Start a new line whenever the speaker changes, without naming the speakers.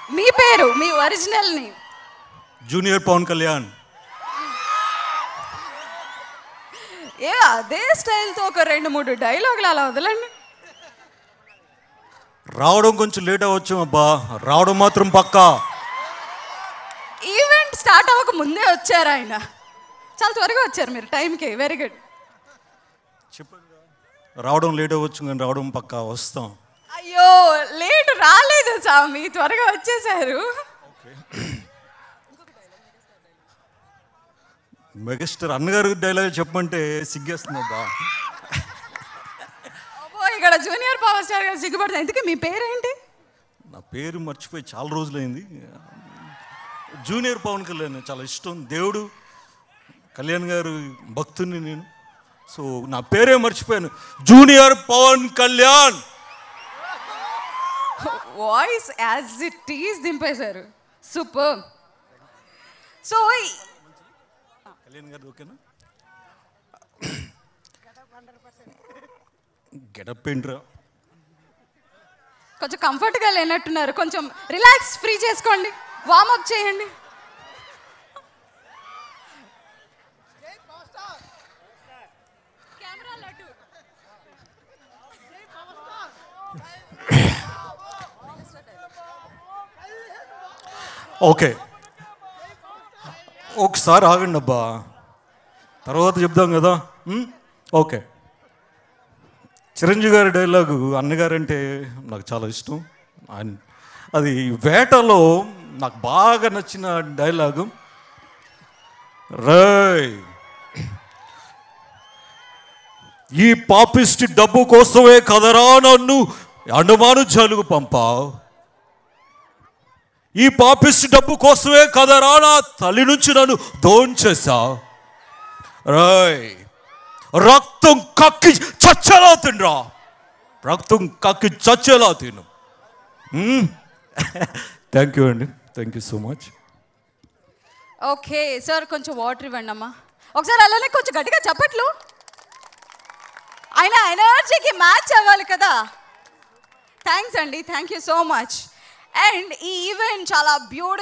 మీ పేరు మీ ఒరిజినల్ ని
జూనియర్ పవన్ కళ్యాణ్
ఏ అదే స్టైల్తో ఒక రెండు మూడు డైలాగులు అలా వదలండి
రావడం కొంచెం లేట్ అవ్వచ్చు అబ్బా రావడం మాత్రం పక్కా
ఈవెంట్ స్టార్ట్ అవ్వక ముందే వచ్చారు ఆయన చాలా త్వరగా వచ్చారు మీరు టైంకి వెరీ గుడ్
చెప్పండి రావడం లేట్ అవ్వచ్చు కానీ రావడం పక్కా వస్తాం
అయ్యో లేట్ రాలేదు స్వామి త్వరగా వచ్చేసారు
మెగాస్టార్ అన్నగారు డైలాగ్ చెప్పమంటే సిగ్గేస్తుంది అబ్బా
అబ్బో ఇక్కడ జూనియర్ పవర్ స్టార్ గారు సిగ్గుపడుతుంది ఎందుకు మీ పేరేంటి
నా పేరు మర్చిపోయి చాలా రోజులైంది జూనియర్ పవన్ కళ్యాణ్ చాలా ఇష్టం దేవుడు కళ్యాణ్ గారు భక్తుని నేను సో నా పేరే మర్చిపోయాను junior Pawan Kalyan
voice as it is దింపేశారు సూపర్ సో
కళ్యాణ్ గారు ఓకేనా గెటప్ ఏంట్రా
కొంచెం కంఫర్ట్గా లేనట్టున్నారు కొంచెం రిలాక్స్ ఫ్రీ చేసుకోండి వార్మప్ చేయండి
ఓకే ఒకసారి ఆగండి అబ్బా తర్వాత చెప్దాం కదా ఉమ్? ఓకే చిరంజీవి గారి డైలాగు అన్నగారంటే నాకు చాలా ఇష్టం ఆయన అది వేటలో నాకు బాగా నచ్చిన డైలాగు రేయ్ ఈ పాపిస్టి డబ్బు కోసమే కదరా నన్ను అండమాను జలుగు పంపావు ఈ పాపిస్ట్ డబ్బు కోసమే కదరా నా తల్లి నుంచి నన్ను దోంచేసా రాయ్ రక్తం కక్కి చచ్చేలా తినరా రక్తం కక్కి చచ్చేలా తిను థ్యాంక్ యూ అండి thank you so much
okay sir కొంచెం వాటర్ ఇవ్వండి అమ్మా ఒకసారి అలానే కొంచెం గట్టిగా చెప్పట్లు ఆయన ఎనర్జీకి మ్యాచ్ అవ్వాలి కదా థ్యాంక్స్ అండి thank you so much and ఈ ఈవెంట్ చాలా బ్యూటిఫుల్